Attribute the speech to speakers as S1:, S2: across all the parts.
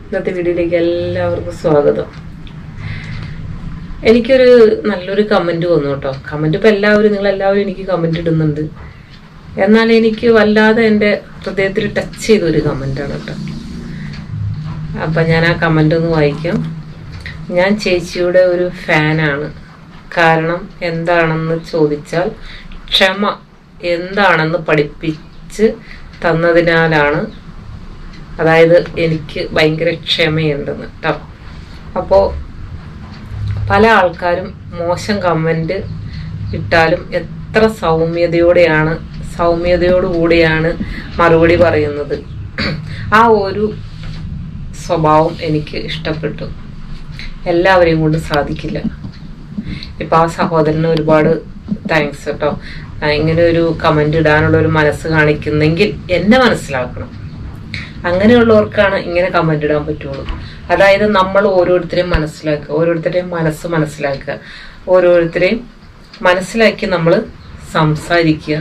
S1: ഇന്നത്തെ വീഡിയോയിലേക്ക് എല്ലാവർക്കും സ്വാഗതം എനിക്കൊരു നല്ലൊരു കമന്റ് വന്നു കേട്ടോ കമന്റ് ഇപ്പൊ എല്ലാവരും നിങ്ങൾ എല്ലാവരും എനിക്ക് കമന്റ് ഇടുന്നുണ്ട് എന്നാൽ എനിക്ക് വല്ലാതെ എൻ്റെ ഹൃദയത്തിൽ ടച്ച് ചെയ്ത ഒരു കമന്റാണ് കേട്ടോ അപ്പൊ ഞാൻ ആ കമന്റ് ഒന്ന് വായിക്കാം ഞാൻ ചേച്ചിയുടെ ഒരു ഫാനാണ് കാരണം എന്താണെന്ന് ചോദിച്ചാൽ ക്ഷമ എന്താണെന്ന് പഠിപ്പിച്ച് തന്നതിനാലാണ് അതായത് എനിക്ക് ഭയങ്കര ക്ഷമയുണ്ടെന്ന് കേട്ടോ അപ്പോൾ പല ആൾക്കാരും മോശം കമന്റ് ഇട്ടാലും എത്ര സൗമ്യതയോടെയാണ് സൗമ്യതയോടുകൂടിയാണ് മറുപടി പറയുന്നത് ആ ഒരു സ്വഭാവം എനിക്ക് ഇഷ്ടപ്പെട്ടു എല്ലാവരെയും കൊണ്ട് സാധിക്കില്ല ഇപ്പൊ ആ സഹോദരന് ഒരുപാട് താങ്ക്സ് കേട്ടോ ആ, ഇങ്ങനെ ഒരു കമന്റ് ഇടാനുള്ള ഒരു മനസ്സ് കാണിക്കുന്നെങ്കിൽ എന്നെ മനസ്സിലാക്കണം അങ്ങനെയുള്ളവർക്കാണ് ഇങ്ങനെ കമന്റ് ഇടാൻ പറ്റുള്ളൂ അതായത് നമ്മൾ ഓരോരുത്തരെയും മനസ്സിലാക്കുക ഓരോരുത്തരുടെയും മനസ്സ് മനസ്സിലാക്കുക ഓരോരുത്തരെയും മനസ്സിലാക്കി നമ്മൾ സംസാരിക്കുക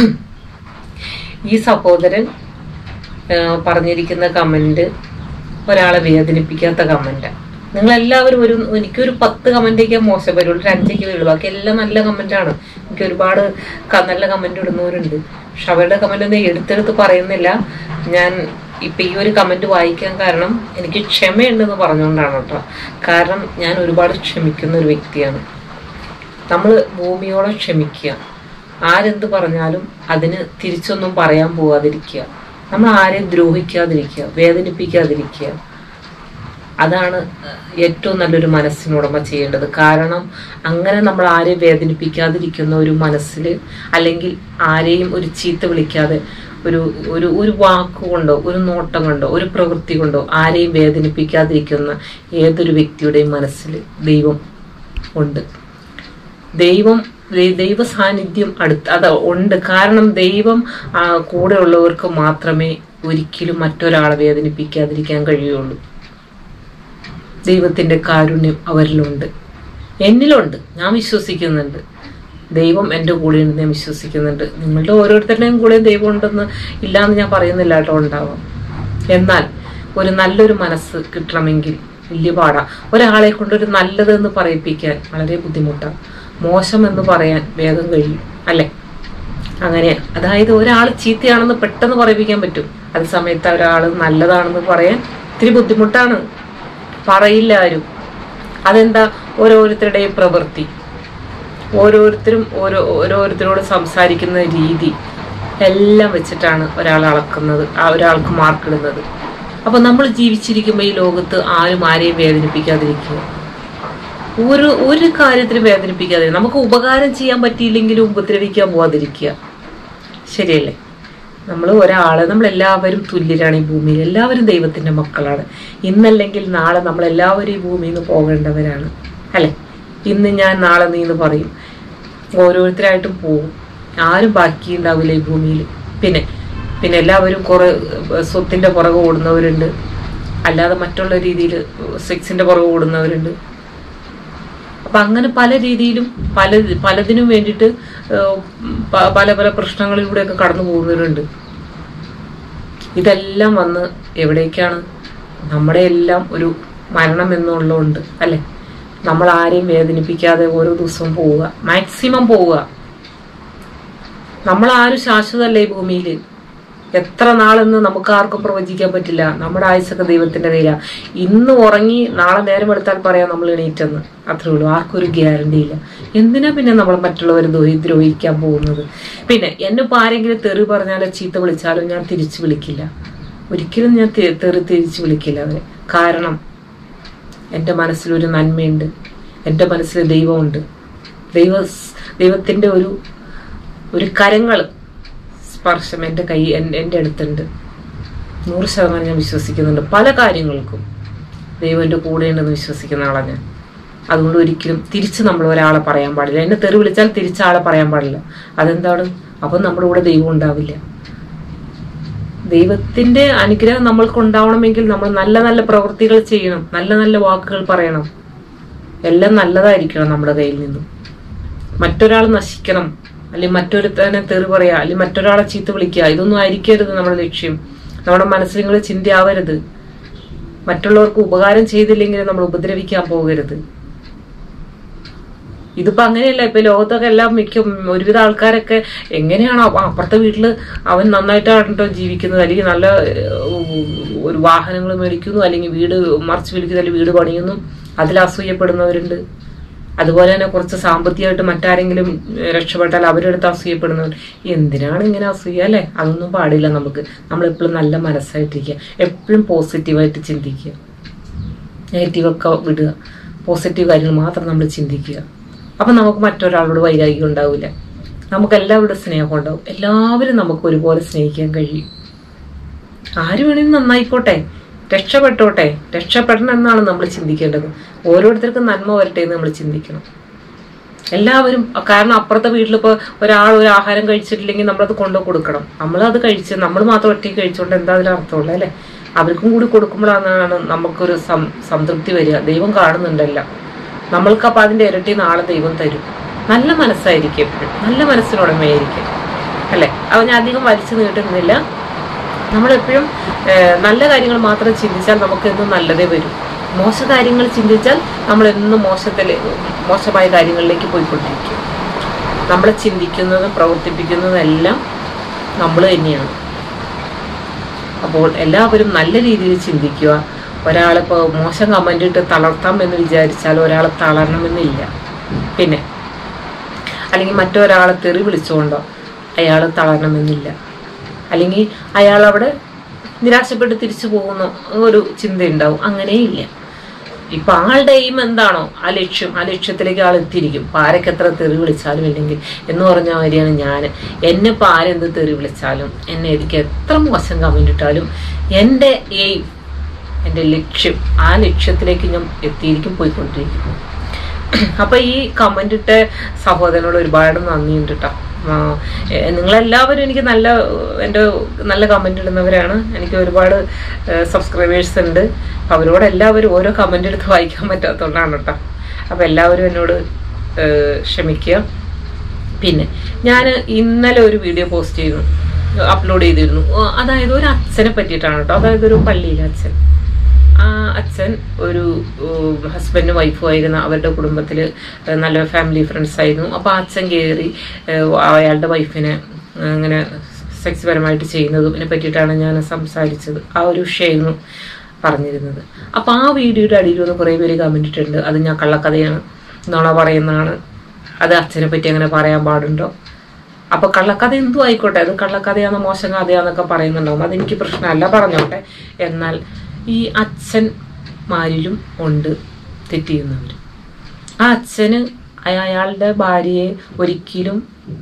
S1: ഈ സഹോദരൻ ആ, പറഞ്ഞിരിക്കുന്ന കമന്റ് ഒരാളെ വേദനിപ്പിക്കാത്ത കമന്റ് നിങ്ങൾ എല്ലാവരും ഒരു എനിക്കൊരു പത്ത് കമന്റൊക്കെ മോശം വരുള്ളൂ ഒരു അഞ്ചൊക്കെ വരുള്ളൂ ബാക്കി എല്ലാം നല്ല കമന്റാണ് എനിക്ക് ഒരുപാട് ക- നല്ല കമന്റ് ഇടുന്നവരുണ്ട് പക്ഷെ അവരുടെ കമന്റ് ഒന്നും എടുത്തെടുത്ത് പറയുന്നില്ല ഞാൻ ഇപ്പൊ ഈ ഒരു കമന്റ് വായിക്കാൻ കാരണം എനിക്ക് ക്ഷമയുണ്ടെന്ന് പറഞ്ഞുകൊണ്ടാണ് കേട്ടോ കാരണം ഞാൻ ഒരുപാട് ക്ഷമിക്കുന്ന ഒരു വ്യക്തിയാണ് നമ്മൾ ഭൂമിയോടെ ക്ഷമിക്കുക ആരെന്ത് പറഞ്ഞാലും അതിന് തിരിച്ചൊന്നും പറയാൻ പോവാതിരിക്കുക നമ്മൾ ആരെയും ദ്രോഹിക്കാതിരിക്കുക വേദനിപ്പിക്കാതിരിക്കുക അതാണ് ഏറ്റവും നല്ലൊരു മനസ്സിനുടമ ചെയ്യേണ്ടത് കാരണം അങ്ങനെ നമ്മൾ ആരെയും വേദനിപ്പിക്കാതിരിക്കുന്ന ഒരു മനസ്സിൽ അല്ലെങ്കിൽ ആരെയും ഒരു ചീത്ത വിളിക്കാതെ ഒരു ഒരു ഒരു വാക്കുകൊണ്ടോ ഒരു നോട്ടം കൊണ്ടോ ഒരു പ്രവൃത്തി കൊണ്ടോ ആരെയും വേദനിപ്പിക്കാതിരിക്കുന്ന ഏതൊരു വ്യക്തിയുടെയും മനസ്സിൽ ദൈവം ഉണ്ട് ദൈവം ദൈ- ദൈവ സാന്നിധ്യം അടുത്ത് അത് ഉണ്ട് കാരണം ദൈവം ആ, കൂടെയുള്ളവർക്ക് മാത്രമേ ഒരിക്കലും മറ്റൊരാളെ വേദനിപ്പിക്കാതിരിക്കാൻ കഴിയുള്ളൂ ദൈവത്തിന്റെ കാരുണ്യം അവരിലുണ്ട് എന്നിലുണ്ട് ഞാൻ വിശ്വസിക്കുന്നുണ്ട് ദൈവം എൻ്റെ കൂടെ ഉണ്ടെന്ന് ഞാൻ വിശ്വസിക്കുന്നുണ്ട് നിങ്ങളുടെ ഓരോരുത്തരുടെയും കൂടെ ദൈവം ഉണ്ടെന്ന് ഇല്ലാന്ന് ഞാൻ പറയുന്നില്ല കേട്ടോ ഉണ്ടാവാം എന്നാൽ ഒരു നല്ലൊരു മനസ്സ് കിട്ടണമെങ്കിൽ വലിയ പാടാ ഒരാളെ കൊണ്ട് ഒരു നല്ലത് എന്ന് പറയിപ്പിക്കാൻ വളരെ ബുദ്ധിമുട്ടാണ് മോശം എന്ന് പറയാൻ വേഗം കഴിയും അല്ലേ അങ്ങനെ അതായത് ഒരാൾ ചീത്തയാണെന്ന് പെട്ടെന്ന് പറയിപ്പിക്കാൻ പറ്റും അതേ സമയത്ത് ഒരാൾ നല്ലതാണെന്ന് പറയാൻ ഇത്തിരി ബുദ്ധിമുട്ടാണ് പറയില്ല ആരും അതെന്താ ഓരോരുത്തരുടെയും പ്രവൃത്തി ഓരോരുത്തരും ഓരോ ഓരോരുത്തരോട് സംസാരിക്കുന്ന രീതി എല്ലാം വെച്ചിട്ടാണ് ഒരാൾ അളക്കുന്നത് ആ ഒരാൾക്ക് മാർക്കിടുന്നത് അപ്പൊ നമ്മൾ ജീവിച്ചിരിക്കുമ്പോൾ ഈ ലോകത്ത് ആരും ആരെയും വേദനിപ്പിക്കാതിരിക്കുക ഒരു ഒരു കാര്യത്തിനും വേദനിപ്പിക്കാതെ നമുക്ക് ഉപകാരം ചെയ്യാൻ പറ്റിയില്ലെങ്കിലും ഉപദ്രവിക്കാൻ പോവാതിരിക്കുക ശരിയല്ലേ നമ്മൾ ഒരാളെ നമ്മളെല്ലാവരും തുല്യരാണ് ഈ ഭൂമിയിൽ എല്ലാവരും ദൈവത്തിന്റെ മക്കളാണ് ഇന്നല്ലെങ്കിൽ നാളെ നമ്മൾ എല്ലാവരും ഈ ഭൂമിയിൽ നിന്ന് പോകേണ്ടവരാണ് അല്ലെ ഇന്ന് ഞാൻ നാളെ നീ എന്ന് പറയും ഓരോരുത്തരായിട്ടും പോകും ആരും ബാക്കി ഉണ്ടാവില്ല ഈ ഭൂമിയിൽ പിന്നെ പിന്നെ എല്ലാവരും കുറെ സ്വത്തിന്റെ പുറകെ ഓടുന്നവരുണ്ട് അല്ലാതെ മറ്റുള്ള രീതിയിൽ സെക്സിന്റെ പുറകെ ഓടുന്നവരുണ്ട് അപ്പൊ അങ്ങനെ പല രീതിയിലും പല പലതിനും വേണ്ടിയിട്ട് ഏഹ്, പ- പല പല പ്രശ്നങ്ങളിലൂടെയൊക്കെ കടന്നു പോകുന്നവരുണ്ട് ഇതെല്ലാം വന്ന് എവിടേക്കാണ് നമ്മുടെ എല്ലാം ഒരു മരണം എന്നുള്ളതുണ്ട് അല്ലെ നമ്മൾ ആരെയും വേദനിപ്പിക്കാതെ ഓരോ ദിവസവും പോവുക മാക്സിമം പോവുക നമ്മൾ ആരും ശാശ്വതമല്ല ഈ ഭൂമിയിൽ എത്ര നാളെന്ന് നമുക്ക് ആർക്കും പ്രവചിക്കാൻ പറ്റില്ല നമ്മുടെ ആയുസൊക്കെ ദൈവത്തിന്റെ കയ്യില ഇന്ന് ഉറങ്ങി നാളെ നേരം എടുത്താൽ പറയാം നമ്മൾ എണീറ്റെന്ന് അത്രേ ഉള്ളൂ ആർക്കും ഒരു ഗ്യാരണ്ടി ഇല്ല എന്തിനാ പിന്നെ നമ്മൾ മറ്റുള്ളവർ ദ്രോഹി- ദ്രോഹിക്കാൻ പോകുന്നത് പിന്നെ എന്നെ ഇപ്പൊ ആരെങ്കിലും തെറി പറഞ്ഞാലോ ചീത്ത വിളിച്ചാലോ ഞാൻ തിരിച്ചു വിളിക്കില്ല ഒരിക്കലും ഞാൻ തെ- തെറി തിരിച്ചു വിളിക്കില്ല അവരെ കാരണം എൻ്റെ മനസ്സിലൊരു നന്മയുണ്ട് എൻ്റെ മനസ്സിൽ ദൈവമുണ്ട് ദൈവ ദൈവത്തിൻ്റെ ഒരു ഒരു കരങ്ങൾ സ്പർശം എൻ്റെ കൈ എൻ- എൻ്റെ അടുത്തുണ്ട് നൂറ് ശതമാനം ഞാൻ വിശ്വസിക്കുന്നുണ്ട് പല കാര്യങ്ങൾക്കും ദൈവം എൻ്റെ കൂടെയുണ്ടെന്ന് വിശ്വസിക്കുന്ന ആളാണ് ഞാൻ അതുകൊണ്ട് ഒരിക്കലും തിരിച്ച് നമ്മൾ ഒരാളെ പറയാൻ പാടില്ല എന്നെ തെറി വിളിച്ചാൽ തിരിച്ച് ആളെ പറയാൻ പാടില്ല അതെന്താണ് അപ്പം നമ്മുടെ കൂടെ ദൈവം ഉണ്ടാവില്ല ദൈവത്തിന്റെ അനുഗ്രഹം നമ്മൾക്ക് ഉണ്ടാവണമെങ്കിൽ നമ്മൾ നല്ല നല്ല പ്രവൃത്തികൾ ചെയ്യണം നല്ല നല്ല വാക്കുകൾ പറയണം എല്ലാം നല്ലതായിരിക്കണം നമ്മുടെ കയ്യിൽ നിന്നും മറ്റൊരാൾ നശിക്കണം അല്ലെങ്കിൽ മറ്റൊരുത്തനെ തെറി പറയാ അല്ലെങ്കിൽ മറ്റൊരാളെ ചീത്ത വിളിക്കുക ഇതൊന്നും ആയിരിക്കരുത് നമ്മുടെ ലക്ഷ്യം നമ്മുടെ മനസ്സിൽ നിങ്ങൾ ചിന്തയാവരുത് മറ്റുള്ളവർക്ക് ഉപകാരം ചെയ്തില്ലെങ്കിൽ നമ്മൾ ഉപദ്രവിക്കാൻ പോകരുത് ഇതിപ്പോ അങ്ങനെയല്ല ഇപ്പൊ ലോകത്തൊക്കെ എല്ലാം മിക്ക ഒരുവിധ ആൾക്കാരൊക്കെ എങ്ങനെയാണോ അപ്പൊ അപ്പുറത്തെ വീട്ടില് അവൻ നന്നായിട്ടാണോ ജീവിക്കുന്നത് അല്ലെങ്കിൽ നല്ല ഏഹ്, ഒരു വാഹനങ്ങൾ മേടിക്കുന്നു അല്ലെങ്കിൽ വീട് മറിച്ച് വിളിക്കുന്നു അല്ലെങ്കിൽ വീട് പണിയുന്നു അതിൽ അസൂയപ്പെടുന്നവരുണ്ട് അതുപോലെ തന്നെ കുറച്ച് സാമ്പത്തികമായിട്ട് മറ്റാരെങ്കിലും ഏഹ്, രക്ഷപ്പെട്ടാൽ അവരെടുത്ത് അസൂയപ്പെടുന്നവർ എന്തിനാണ് ഇങ്ങനെ അസൂയ അല്ലെ അതൊന്നും പാടില്ല നമുക്ക് നമ്മൾ എപ്പോഴും നല്ല മനസ്സായിട്ടിരിക്കുക എപ്പോഴും പോസിറ്റീവായിട്ട് ചിന്തിക്കുക നെഗറ്റീവൊക്കെ വിടുക പോസിറ്റീവ് കാര്യങ്ങൾ മാത്രം നമ്മൾ ചിന്തിക്കുക അപ്പം നമുക്ക് മറ്റൊരാളോട് വൈരാഗ്യം ഉണ്ടാവില്ല നമുക്ക് എല്ലാവരോടും സ്നേഹം ഉണ്ടാവും എല്ലാവരും നമുക്ക് ഒരുപോലെ സ്നേഹിക്കാൻ കഴിയും ആര് വേണമെങ്കിലും നന്നായിക്കോട്ടെ രക്ഷപ്പെട്ടോട്ടെ രക്ഷപ്പെടണം എന്നാണ് നമ്മൾ ചിന്തിക്കേണ്ടത് ഓരോരുത്തർക്കും നന്മ വരട്ടെ എന്ന് നമ്മൾ ചിന്തിക്കണം എല്ലാവരും കാരണം അപ്പുറത്തെ വീട്ടിലിപ്പോൾ ഒരാൾ ഒരു ആഹാരം കഴിച്ചിട്ടില്ലെങ്കിൽ നമ്മളത് കൊണ്ടു കൊടുക്കണം നമ്മളത് കഴിച്ച് നമ്മൾ മാത്രം ഒറ്റയ്ക്ക് കഴിച്ചുകൊണ്ട് എന്താ അതിൽ അർത്ഥമുള്ളത് അല്ലേ അവർക്കും കൂടി കൊടുക്കുമ്പോഴാണ് നമുക്കൊരു സം സംതൃപ്തി വരിക ദൈവം കാണുന്നുണ്ടല്ല നമ്മൾക്ക് അപ്പം അതിൻ്റെ ഇരട്ടി നാളെ ദൈവം തരും നല്ല മനസ്സായിരിക്കും എപ്പോഴും നല്ല മനസ്സിനുടമയായിരിക്കും അല്ലേ അവ ഞാൻ അധികം വലിച്ചു നീട്ടുന്നില്ല നമ്മളെപ്പോഴും ഏഹ്, നല്ല കാര്യങ്ങൾ മാത്രം ചിന്തിച്ചാൽ നമുക്ക് എന്നും നല്ലതേ വരും മോശ കാര്യങ്ങൾ ചിന്തിച്ചാൽ നമ്മൾ എന്നും മോശത്തിൽ മോശമായ കാര്യങ്ങളിലേക്ക് പോയിക്കൊണ്ടിരിക്കും നമ്മൾ ചിന്തിക്കുന്നതും പ്രവർത്തിപ്പിക്കുന്നതും എല്ലാം നമ്മൾ തന്നെയാണ് അപ്പോൾ എല്ലാവരും നല്ല രീതിയിൽ ചിന്തിക്കുക ഒരാളിപ്പോൾ മോശം കമൻ്റ് ഇട്ട് തളർത്താം എന്ന് വിചാരിച്ചാൽ ഒരാളെ തളരണമെന്നില്ല പിന്നെ അല്ലെങ്കിൽ മറ്റൊരാളെ തെറി വിളിച്ചുകൊണ്ടോ അയാൾ തളരണമെന്നില്ല അല്ലെങ്കിൽ അയാൾ അവിടെ നിരാശപ്പെട്ട് തിരിച്ചു പോകുന്ന ഒരു ചിന്തയുണ്ടാവും അങ്ങനെയില്ല ഇപ്പൊ ആളുടെ എയിം എന്താണോ ആ ലക്ഷ്യം ആ ലക്ഷ്യത്തിലേക്ക് ആൾ എത്തിയിരിക്കും ഇപ്പൊ ആരൊക്കെ എത്ര തെറി വിളിച്ചാലും ഇല്ലെങ്കിൽ എന്ന് പറഞ്ഞ മാതിരിയാണ് ഞാൻ എന്നെ ഇപ്പൊ ആരെന്ത് തെറി വിളിച്ചാലും എന്നെ എനിക്ക് എത്ര മോശം കമന്റ് ഇട്ടാലും എൻ്റെ എയിം എൻ്റെ ലക്ഷ്യം ആ ലക്ഷ്യത്തിലേക്ക് ഞാൻ എത്തിയിരിക്കും പോയിക്കൊണ്ടിരിക്കും അപ്പൊ ഈ കമന്റ് ഇട്ട സഹോദരനോട് ഒരുപാട് നന്ദിയുണ്ട് കേട്ടോ നിങ്ങളെല്ലാവരും എനിക്ക് നല്ല എൻ്റെ നല്ല കമന്റ് ഇടുന്നവരാണ് എനിക്ക് ഒരുപാട് സബ്സ്ക്രൈബേഴ്സ് ഉണ്ട് അപ്പൊ അവരോട് എല്ലാവരും ഓരോ കമന്റ് എടുത്ത് വായിക്കാൻ പറ്റാത്തതുകൊണ്ടാണ് കേട്ടോ അപ്പൊ എല്ലാവരും എന്നോട് ഏഹ്, ക്ഷമിക്കുക പിന്നെ ഞാൻ ഇന്നലെ ഒരു വീഡിയോ പോസ്റ്റ് ചെയ്തു അപ്ലോഡ് ചെയ്തിരുന്നു ആ, അതായത് ഒരു അച്ഛനെ പറ്റിയിട്ടാണ് കേട്ടോ അതായത് ഒരു പള്ളിയിലെ അച്ഛൻ ആ അച്ഛൻ ഒരു ഹസ്ബൻഡും വൈഫും ആയിരുന്ന അവരുടെ കുടുംബത്തിൽ നല്ല ഫാമിലി ഫ്രണ്ട്സ് ആയിരുന്നു അപ്പോൾ ആ അച്ഛൻ കയറി അയാളുടെ വൈഫിനെ അങ്ങനെ സെക്സ് പരമായിട്ട് ചെയ്യുന്നതും ഇതിനെ പറ്റിയിട്ടാണ് ഞാൻ സംസാരിച്ചത് ആ ഒരു വിഷയമായിരുന്നു പറഞ്ഞിരുന്നത് അപ്പോൾ ആ വീഡിയോയുടെ അടിയിൽ വന്ന് കുറേ പേര് കമന്റ് ഇട്ടിട്ടുണ്ട് അത് ഞാൻ കള്ളക്കഥയാണ് നുണ പറയുന്നതാണ് അത് അച്ഛനെ പറ്റി അങ്ങനെ പറയാൻ പാടുണ്ടോ അപ്പൊ കള്ളക്കഥ എന്തു ആയിക്കോട്ടെ അത് കള്ളക്കഥയാണോ മോശം കഥയാന്നൊക്കെ പറയുന്നുണ്ടാവും അതെനിക്ക് പ്രശ്നമല്ല പറഞ്ഞോട്ടെ എന്നാൽ ഈ അച്ഛന്മാരിലും ഉണ്ട് തെറ്റ് ചെയ്യുന്നവർ ആ അച്ഛന് അയ- അയാളുടെ ഭാര്യയെ ഒരിക്കലും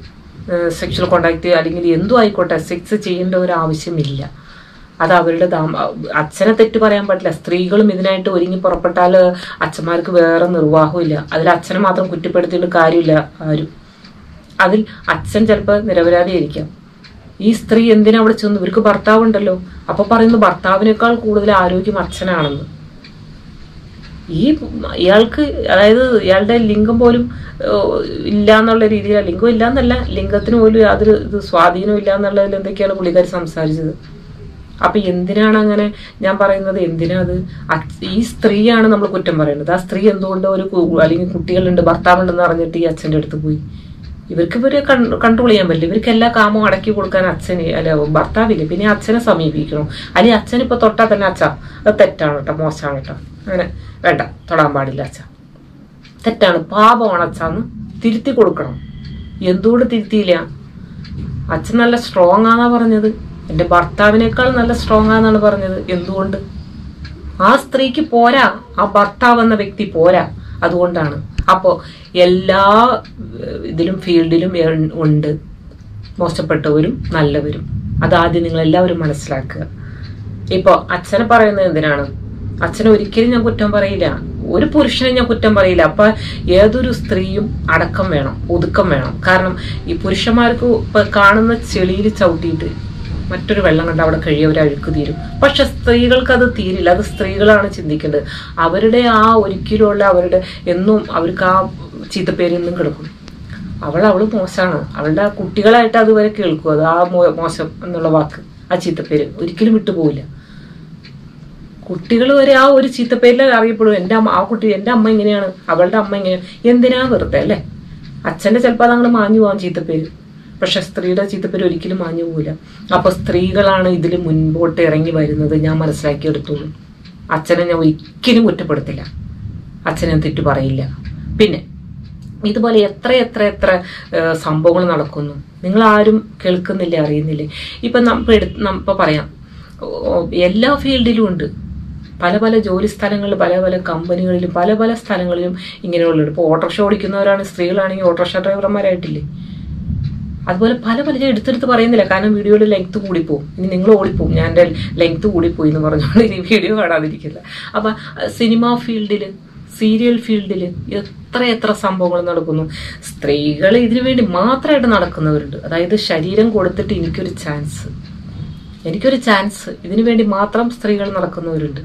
S1: സെക്ഷൽ കോണ്ടാക്ട് അല്ലെങ്കിൽ എന്തു ആയിക്കോട്ടെ സെക്സ് ചെയ്യേണ്ട ഒരു ആവശ്യമില്ല അത് അവരുടെ ദാമ്പ അച്ഛനെ തെറ്റ് പറയാൻ പറ്റില്ല സ്ത്രീകളും ഇതിനായിട്ട് ഒരുങ്ങി പുറപ്പെട്ടാൽ അച്ഛന്മാർക്ക് വേറെ നിർവാഹമില്ല അതിൽ അച്ഛനെ മാത്രം കുറ്റപ്പെടുത്തിയിട്ട് കാര്യമില്ല ആരും അതിൽ അച്ഛൻ ചിലപ്പോൾ നിരപരാധിയായിരിക്കാം ഈ സ്ത്രീ എന്തിനാ അവിടെ ചെന്നു ഇവർക്ക് ഭർത്താവുണ്ടല്ലോ അപ്പൊ പറയുന്നു ഭർത്താവിനേക്കാൾ കൂടുതൽ ആരോഗ്യം അച്ഛനാണെന്ന് ഈ ഇയാൾക്ക് അതായത് ഇയാളുടെ ലിംഗം പോലും ഏഹ്, ഇല്ല എന്നുള്ള രീതിയിൽ ലിംഗം ഇല്ല എന്നല്ല ലിംഗത്തിന് പോലും യാതൊരു ഇത് സ്വാധീനവും ഇല്ല എന്നുള്ളതിൽ എന്തൊക്കെയാണ് പുള്ളിക്കാർ സംസാരിച്ചത് അപ്പൊ എന്തിനാണ് അങ്ങനെ ഞാൻ പറയുന്നത് എന്തിനാ അത് അച്ഛ- ഈ സ്ത്രീയാണ് നമ്മൾ കുറ്റം പറയുന്നത് ആ സ്ത്രീ എന്തുകൊണ്ട് ഒരു കു- അല്ലെങ്കിൽ കുട്ടികളുണ്ട് ഭർത്താവുണ്ടെന്ന് അറിഞ്ഞിട്ട് ഈ അച്ഛൻ്റെ അടുത്ത് പോയി ഇവർക്ക് ഇവരെ കൺട്രോൾ ചെയ്യാൻ പറ്റില്ല ഇവർക്ക് എല്ലാ കാമവും അടക്കി കൊടുക്കാൻ അച്ഛന് അല്ല ഭർത്താവില്ല പിന്നെ അച്ഛനെ സമീപിക്കണം അല്ലെങ്കിൽ അച്ഛൻ ഇപ്പൊ തൊട്ടാൽ തന്നെ അച്ഛ അത് തെറ്റാണ് കേട്ടോ മോശമാണ് കേട്ടോ അങ്ങനെ വേണ്ട തൊടാൻ പാടില്ല അച്ഛ തെറ്റാണ് പാപമാണ് അച്ഛന്ന് തിരുത്തി കൊടുക്കണം എന്തുകൊണ്ട് തിരുത്തിയില്ല അച്ഛൻ നല്ല സ്ട്രോങ് ആണെന്നാ പറഞ്ഞത് എന്റെ ഭർത്താവിനേക്കാൾ നല്ല സ്ട്രോങ് ആണെന്നാണ് പറഞ്ഞത് എന്തുകൊണ്ട് ആ സ്ത്രീക്ക് പോരാ ആ ഭർത്താവ് എന്ന വ്യക്തി പോരാ അതുകൊണ്ടാണ് അപ്പോ എല്ലാ ഏഹ്, ഇതിലും ഫീൽഡിലും എ- ഉണ്ട് മോശപ്പെട്ടവരും നല്ലവരും അതാദ്യം നിങ്ങൾ എല്ലാവരും മനസ്സിലാക്കുക ഇപ്പൊ അച്ഛനെ പറയുന്നത് എന്തിനാണ് അച്ഛനെ ഒരിക്കലും ഞാൻ കുറ്റം പറയില്ല ഒരു പുരുഷനെ ഞാൻ കുറ്റം പറയില്ല അപ്പൊ ഏതൊരു സ്ത്രീയും അടക്കം വേണം ഒതുക്കം വേണം കാരണം ഈ പുരുഷന്മാർക്ക് ഇപ്പൊ കാണുന്ന ചെളിയിൽ ചവിട്ടിയിട്ട് മറ്റൊരു വെള്ളം കണ്ട് അവിടെ കഴിയവർ അഴുക്ക് തീരും പക്ഷെ സ്ത്രീകൾക്ക് അത് തീരില്ല അത് സ്ത്രീകളാണ് ചിന്തിക്കേണ്ടത് അവരുടെ ആ ഒരിക്കലുള്ള അവരുടെ എന്നും അവർക്ക് ആ ചീത്തപ്പേരിൽ നിന്നും കിടക്കും അവൾ അവള് മോശമാണ് അവളുടെ ആ കുട്ടികളായിട്ട് അതുവരെ കേൾക്കും അത് ആ മോ- മോശം എന്നുള്ള വാക്ക് ആ ചീത്തപ്പേര് ഒരിക്കലും വിട്ടുപോകില്ല കുട്ടികൾ വരെ ആ ഒരു ചീത്തപ്പേരിൽ അറിയപ്പെടും എൻ്റെ അമ്മ ആ കുട്ടി എൻ്റെ അമ്മ ഇങ്ങനെയാണ് അവളുടെ അമ്മ ഇങ്ങനെയാണ് എന്തിനാ വെറുതെ അല്ലേ അച്ഛൻ്റെ ചിലപ്പോൾ അതങ്ങൾ മാഞ്ഞു പോകാൻ ചീത്തപ്പേര് പക്ഷെ സ്ത്രീയുടെ ചീത്തപ്പേര് ഒരിക്കലും മാഞ്ഞു പോകില്ല അപ്പൊ സ്ത്രീകളാണ് ഇതിൽ മുൻപോട്ട് ഇറങ്ങി വരുന്നത് ഞാൻ മനസ്സിലാക്കിയെടുത്തോളൂ അച്ഛനെ ഞാൻ ഒരിക്കലും കുറ്റപ്പെടുത്തില്ല അച്ഛനെ ഞാൻ തെറ്റു പറയില്ല പിന്നെ ഇതുപോലെ എത്ര എത്ര എത്ര സംഭവങ്ങൾ നടക്കുന്നു നിങ്ങൾ ആരും കേൾക്കുന്നില്ല അറിയുന്നില്ലേ ഇപ്പൊ നമ്മൾ എടുത്ത് നമ്മ പറയാം ഓ, എല്ലാ ഫീൽഡിലും ഉണ്ട് പല പല ജോലി സ്ഥലങ്ങളിൽ പല പല കമ്പനികളിലും പല പല സ്ഥലങ്ങളിലും ഇങ്ങനെയുള്ളത് ഇപ്പോൾ ഓട്ടോറിക്ഷ ഓടിക്കുന്നവരാണ് സ്ത്രീകളാണെങ്കിൽ ഓട്ടോറിക്ഷ ഡ്രൈവർമാരായിട്ടില്ലേ അതുപോലെ പല പല ഞാൻ എടുത്തെടുത്ത് പറയുന്നില്ല കാരണം വീഡിയോയുടെ ലെങ്ത് കൂടിപ്പോവും ഇനി നിങ്ങൾ ഓടിപ്പോവും ഞാൻ എൻ്റെ ലെങ്ത് കൂടിപ്പോയി എന്ന് പറഞ്ഞുകൊണ്ട് ഇനി വീഡിയോ കാണാതിരിക്കില്ല അപ്പം സിനിമാ ഫീൽഡിൽ സീരിയൽ ഫീൽഡിൽ എത്ര എത്ര സംഭവങ്ങൾ നടക്കുന്നു സ്ത്രീകൾ ഇതിനു വേണ്ടി മാത്രമായിട്ട് നടക്കുന്നവരുണ്ട് അതായത് ശരീരം കൊടുത്തിട്ട് എനിക്കൊരു ചാൻസ് എനിക്കൊരു ചാൻസ് ഇതിനു വേണ്ടി മാത്രം സ്ത്രീകൾ നടക്കുന്നവരുണ്ട്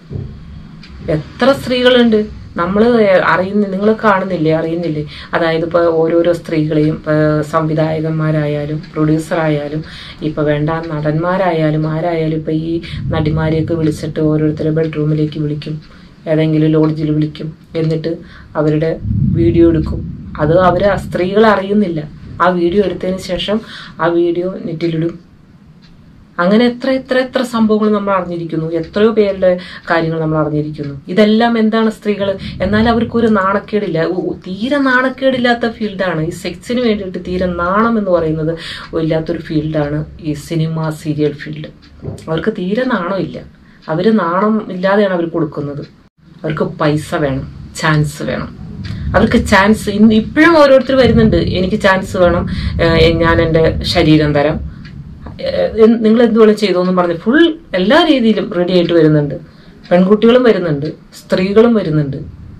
S1: എത്ര സ്ത്രീകളുണ്ട് നമ്മൾ അറിയുന്ന നിങ്ങൾ കാണുന്നില്ലേ അറിയുന്നില്ലേ അതായത് ഇപ്പോൾ ഓരോരോ സ്ത്രീകളെയും ഇപ്പൊ സംവിധായകന്മാരായാലും പ്രൊഡ്യൂസറായാലും ഇപ്പൊ വേണ്ട നടന്മാരായാലും ആരായാലും ഇപ്പൊ ഈ നടിമാരെയൊക്കെ വിളിച്ചിട്ട് ഓരോരുത്തരെ ബെഡ്റൂമിലേക്ക് വിളിക്കും ഏതെങ്കിലും ലോഡ്ജിൽ വിളിക്കും എന്നിട്ട് അവരുടെ വീഡിയോ എടുക്കും അത് അവർ സ്ത്രീകൾ അറിയുന്നില്ല ആ വീഡിയോ എടുത്തതിന് ശേഷം ആ വീഡിയോ നെറ്റിലിടും അങ്ങനെ എത്ര എത്ര എത്ര സംഭവങ്ങൾ നമ്മൾ അറിഞ്ഞിരിക്കുന്നു എത്രയോ പേരുടെ കാര്യങ്ങൾ നമ്മൾ അറിഞ്ഞിരിക്കുന്നു ഇതെല്ലാം എന്താണ് സ്ത്രീകൾ എന്നാൽ അവർക്കൊരു നാണക്കേടില്ല ഉ- തീരെ നാണക്കേടില്ലാത്ത ഫീൽഡാണ് ഈ സെക്സിന് വേണ്ടിയിട്ട് തീരെ നാണം എന്ന് പറയുന്നത് ഇല്ലാത്തൊരു ഫീൽഡാണ് ഈ സിനിമ സീരിയൽ ഫീൽഡ് അവർക്ക് തീരെ നാണമില്ല അവർ നാണം ഇല്ലാതെയാണ് അവർ കൊടുക്കുന്നത് അവർക്ക് പൈസ വേണം ചാൻസ് വേണം അവർക്ക് ചാൻസ് ഇന്ന് ഇപ്പോഴും ഓരോരുത്തർ വരുന്നുണ്ട് എനിക്ക് ചാൻസ് വേണം ഏഹ് ഞാൻ എൻ്റെ ശരീരം തരാം ഏഹ് നിങ്ങൾ എന്തുവേണം ചെയ്തു എന്നും പറഞ്ഞ് ഫുൾ എല്ലാ രീതിയിലും റെഡി ആയിട്ട് വരുന്നുണ്ട് പെൺകുട്ടികളും വരുന്നുണ്ട് സ്ത്രീകളും വരുന്നുണ്ട്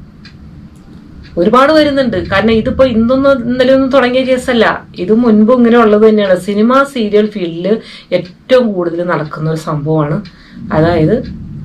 S1: ഒരുപാട് വരുന്നുണ്ട് കാരണം ഇതിപ്പോ ഇന്നൊന്നും ഇന്നലെ ഒന്നും തുടങ്ങിയ കേസല്ല ഇത് മുൻപ് ഇങ്ങനെ ഉള്ളത് തന്നെയാണ് സിനിമ സീരിയൽ ഫീൽഡിൽ ഏറ്റവും കൂടുതൽ നടക്കുന്ന ഒരു സംഭവമാണ് അതായത്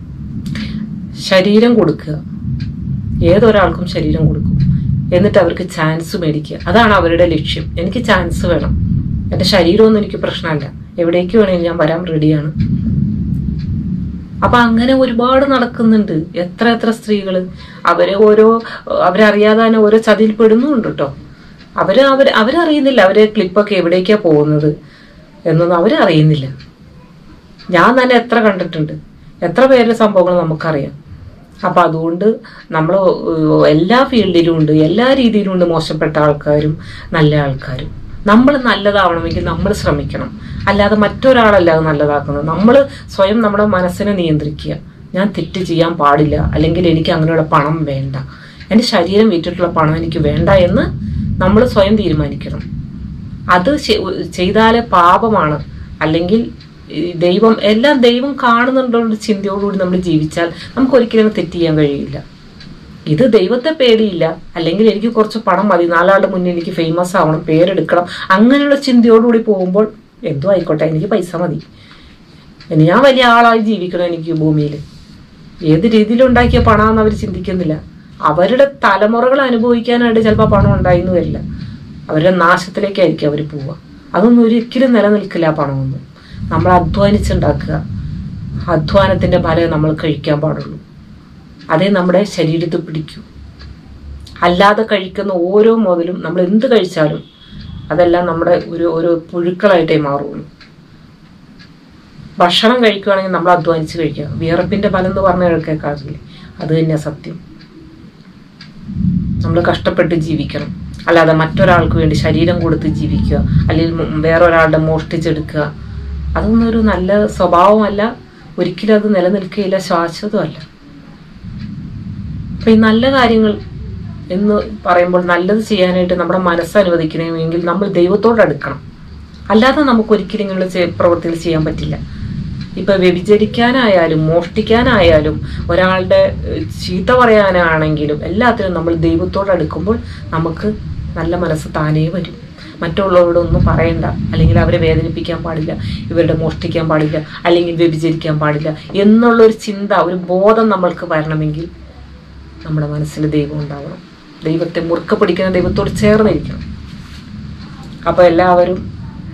S1: ശരീരം കൊടുക്കുക ഏതൊരാൾക്കും ശരീരം കൊടുക്കും എന്നിട്ട് അവർക്ക് ചാൻസ് മേടിക്കുക അതാണ് അവരുടെ ലക്ഷ്യം എനിക്ക് ചാൻസ് വേണം എന്റെ ശരീരമൊന്നും എനിക്ക് പ്രശ്നമല്ല എവിടേക്ക് വേണമെങ്കിലും ഞാൻ വരാൻ റെഡിയാണ് അപ്പൊ അങ്ങനെ ഒരുപാട് നടക്കുന്നുണ്ട് എത്ര എത്ര സ്ത്രീകള് അവരെ ഓരോ അവരറിയാതെ തന്നെ ഓരോ ചതിയിൽ പെടുന്നുണ്ട് കേട്ടോ അവര് അവര് അവരറിയുന്നില്ല അവര് ക്ലിപ്പൊക്കെ എവിടേക്കാ പോകുന്നത് എന്നൊന്നും അവരറിയുന്നില്ല ഞാൻ തന്നെ എത്ര കണ്ടിട്ടുണ്ട് എത്ര പേരുടെ സംഭവങ്ങൾ നമുക്കറിയാം അപ്പൊ അതുകൊണ്ട് നമ്മൾ എല്ലാ ഫീൽഡിലും ഉണ്ട് എല്ലാ രീതിയിലും ഉണ്ട് മോശപ്പെട്ട ആൾക്കാരും നല്ല ആൾക്കാരും നമ്മൾ നല്ലതാവണമെങ്കിൽ നമ്മൾ ശ്രമിക്കണം അല്ലാതെ മറ്റൊരാളല്ല അത് നല്ലതാക്കുന്നത് നമ്മൾ സ്വയം നമ്മുടെ മനസ്സിനെ നിയന്ത്രിക്കുക ഞാൻ തെറ്റ് ചെയ്യാൻ പാടില്ല അല്ലെങ്കിൽ എനിക്ക് അങ്ങനെയുള്ള പണം വേണ്ട എൻ്റെ ശരീരം വിറ്റിട്ടുള്ള പണം എനിക്ക് വേണ്ട എന്ന് നമ്മൾ സ്വയം തീരുമാനിക്കണം അത് ചെ- ചെയ്താലേ പാപമാണ് അല്ലെങ്കിൽ ഈ ദൈവം എല്ലാം ദൈവം കാണുന്നുണ്ടോ ഒരു ചിന്തയോടുകൂടി നമ്മൾ ജീവിച്ചാൽ നമുക്ക് ഒരിക്കലും തെറ്റ് ചെയ്യാൻ കഴിയില്ല ഇത് ദൈവത്തെ പേടിയില്ല അല്ലെങ്കിൽ എനിക്ക് കുറച്ച് പണം മതി നാലാളുടെ മുന്നിൽ എനിക്ക് ഫേമസ് ആവണം പേരെടുക്കണം അങ്ങനെയുള്ള ചിന്തയോടുകൂടി പോകുമ്പോൾ എന്തോ ആയിക്കോട്ടെ എനിക്ക് പൈസ മതി ഇനി ഞാൻ വലിയ ആളായി ജീവിക്കണം എനിക്ക് ഭൂമിയിൽ ഏത് രീതിയിലുണ്ടാക്കിയ പണമെന്ന് അവർ ചിന്തിക്കുന്നില്ല അവരുടെ തലമുറകൾ അനുഭവിക്കാനായിട്ട് ചിലപ്പോൾ പണം ഉണ്ടായിന്ന് വരില്ല അവരുടെ നാശത്തിലേക്കായിരിക്കും അവർ പോവുക അതൊന്നും ഒരിക്കലും നിലനിൽക്കില്ല ആ പണമൊന്നും നമ്മൾ അധ്വാനിച്ചുണ്ടാക്കുക അധ്വാനത്തിന്റെ ഫലം നമ്മൾ കഴിക്കാൻ പാടുള്ളൂ അതേ നമ്മുടെ ശരീരത്തിൽ പിടിക്കൂ അല്ലാതെ കഴിക്കുന്ന ഓരോ മുതലും നമ്മൾ എന്ത് കഴിച്ചാലും അതെല്ലാം നമ്മുടെ ഒരു ഒരു പുഴുക്കളായിട്ടേ മാറുള്ളൂ ഭക്ഷണം കഴിക്കുകയാണെങ്കിൽ നമ്മൾ അധ്വാനിച്ച് കഴിക്കുക വിയർപ്പിന്റെ ഫലം എന്ന് പറഞ്ഞ കേൾക്കാറില്ലേ അത് തന്നെയാ സത്യം നമ്മൾ കഷ്ടപ്പെട്ട് ജീവിക്കണം അല്ലാതെ മറ്റൊരാൾക്ക് വേണ്ടി ശരീരം കൊടുത്ത് ജീവിക്കുക അല്ലെങ്കിൽ മു- വേറൊരാളുടെ മോഷ്ടിച്ചെടുക്കുക അതൊന്നും ഒരു നല്ല സ്വഭാവമല്ല ഒരിക്കലും അത് നിലനിൽക്കുകയില്ല ശാശ്വതമല്ല അപ്പൊ ഈ നല്ല കാര്യങ്ങൾ എന്ന് പറയുമ്പോൾ നല്ലത് ചെയ്യാനായിട്ട് നമ്മുടെ മനസ്സ് അനുവദിക്കണമെങ്കിൽ നമ്മൾ ദൈവത്തോട് അടുക്കണം അല്ലാതെ നമുക്ക് ഒരിക്കലും ഇങ്ങനെയുള്ള ചെ- പ്രവൃത്തികൾ ചെയ്യാൻ പറ്റില്ല ഇപ്പൊ വ്യഭിചരിക്കാനായാലും മോഷ്ടിക്കാനായാലും ഒരാളുടെ ഏഹ്, ചീത്ത പറയാനാണെങ്കിലും എല്ലാത്തിനും നമ്മൾ ദൈവത്തോട് അടുക്കുമ്പോൾ നമുക്ക് നല്ല മനസ്സ് താനേ വരും മറ്റുള്ളവരോടൊന്നും പറയണ്ട അല്ലെങ്കിൽ അവരെ വേദനിപ്പിക്കാൻ പാടില്ല ഇവരുടെ മോഷ്ടിക്കാൻ പാടില്ല അല്ലെങ്കിൽ വ്യഭിചരിക്കാൻ പാടില്ല എന്നുള്ള ഒരു ചിന്ത ഒരു ബോധം നമ്മൾക്ക് വരണമെങ്കിൽ നമ്മുടെ മനസ്സിൽ ദൈവം ഉണ്ടാവണം ദൈവത്തെ മുറുക്ക പിടിക്കുന്ന ദൈവത്തോട് ചേർന്നിരിക്കണം അപ്പോൾ എല്ലാവരും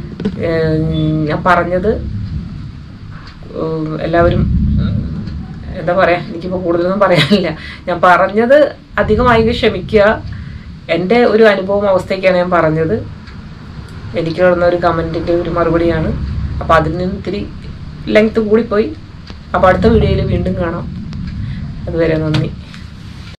S1: ഏഹ്, ഞാൻ പറഞ്ഞത് ഏഹ്, എല്ലാവരും എന്താ പറയാ എനിക്കിപ്പോൾ കൂടുതലൊന്നും പറയാനില്ല ഞാൻ പറഞ്ഞത് അധികമായി ക്ഷമിക്കുക എൻ്റെ ഒരു അനുഭവം അവസ്ഥയ്ക്കാണ് ഞാൻ പറഞ്ഞത് എനിക്ക് കിടന്ന ഒരു കമൻറ്റിൻ്റെ ഒരു മറുപടിയാണ് അപ്പോൾ അതിൽ നിന്ന് ഇത്തിരി ലെങ്ത് കൂടിപ്പോയി അപ്പോൾ അടുത്ത വീഡിയോയിൽ വീണ്ടും കാണാം അതുവരെ നന്ദി